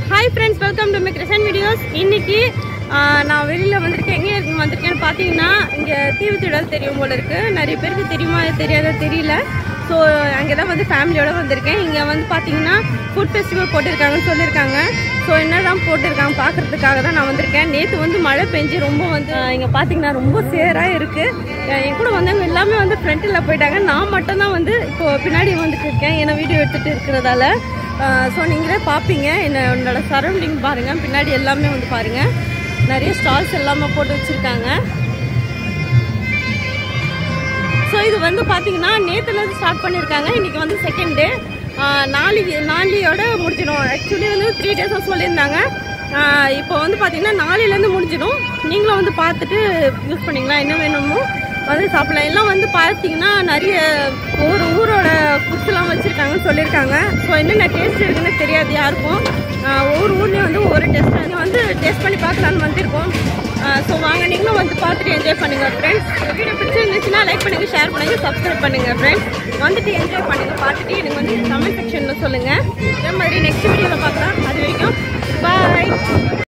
hi friends welcome to my Krishnan videos இன்னைக்கு ஆஹ், நான் வெளியில் வந்திருக்கேன் எங்கே இருக்கு வந்திருக்கேன்னு பார்த்தீங்கன்னா இங்கே தீவுத்திடல் தெரியும் போல இருக்கு நிறைய பேருக்கு தெரியுமா தெரியாத தெரியல ஸோ அங்கே தான் வந்து ஃபேமிலியோட வந்திருக்கேன் இங்கே வந்து பார்த்தீங்கன்னா ஃபுட் ஃபெஸ்டிவல் போட்டிருக்காங்கன்னு சொல்லியிருக்காங்க ஸோ என்ன தான் போட்டிருக்காங்க பார்க்கறதுக்காக தான் நான் வந்திருக்கேன் நேற்று வந்து மழை பெஞ்சு ரொம்ப வந்து இங்கே பார்த்தீங்கன்னா ரொம்ப சேராக இருக்குது என் கூட வந்தவங்க எல்லாமே வந்து ஃப்ரண்ட்டில் போயிட்டாங்க நான் மட்டும்தான் வந்து இப்போ பின்னாடி வந்துட்டு இருக்கேன் ஏன்னா வீடியோ எடுத்துகிட்டு இருக்கிறதால ஸோ நீங்களே பார்ப்பீங்க என்ன என்னோட சரௌண்டிங் பாருங்கள் பின்னாடி எல்லாமே வந்து பாருங்கள் நிறைய ஸ்டால்ஸ் எல்லாமே போட்டு வச்சுருக்காங்க ஸோ இது வந்து பார்த்தீங்கன்னா நேற்றுலேருந்து ஸ்டார்ட் பண்ணியிருக்காங்க இன்றைக்கி வந்து செகண்ட் டே நாளைக்கு நாளையோட முடிஞ்சிடும் ஆக்சுவலி வந்து த்ரீ டேஸாக சொல்லியிருந்தாங்க ஆஹ் இப்போ வந்து பார்த்தீங்கன்னா நாளையிலேருந்து முடிஞ்சிடும் நீங்களும் வந்து பார்த்துட்டு யூஸ் பண்ணிக்கலாம் என்ன வேணுமோ வந்து சாப்பிடலாம் எல்லாம் வந்து பார்த்தீங்கன்னா நிறைய ஒரு ஊரோட ஃபுட்ஸ்லாம் வச்சுருக்காங்கன்னு சொல்லியிருக்காங்க ஸோ என்னென்ன டேஸ்ட் இருக்குன்னு தெரியாது யாருக்கும் ஆஹ் ஒவ்வொரு ஊர்லேயும் வந்து ஒவ்வொரு டேஸ்ட் வந்து டேஸ்ட் பண்ணி பார்க்கலான்னு வந்திருக்கோம் ஸோ வாங்க நீங்களும் வந்து பார்த்துட்டு என்ஜாய் பண்ணுங்க ஃப்ரெண்ட்ஸ் வீடியோ பிடிச்சிருந்துச்சுன்னா லைக் பண்ணுங்க ஷேர் பண்ணுங்க சப்ஸ்கிரைப் பண்ணுங்க ஃப்ரெண்ட்ஸ் வந்துட்டு என்ஜாய் பண்ணுங்க பார்த்துட்டு எனக்கு வந்து கமெண்ட் செக்ஷனில் சொல்லுங்க இதே மாதிரி நெக்ஸ்ட் வீடியோவில் பார்க்கலாம் அது வரைக்கும் பாய்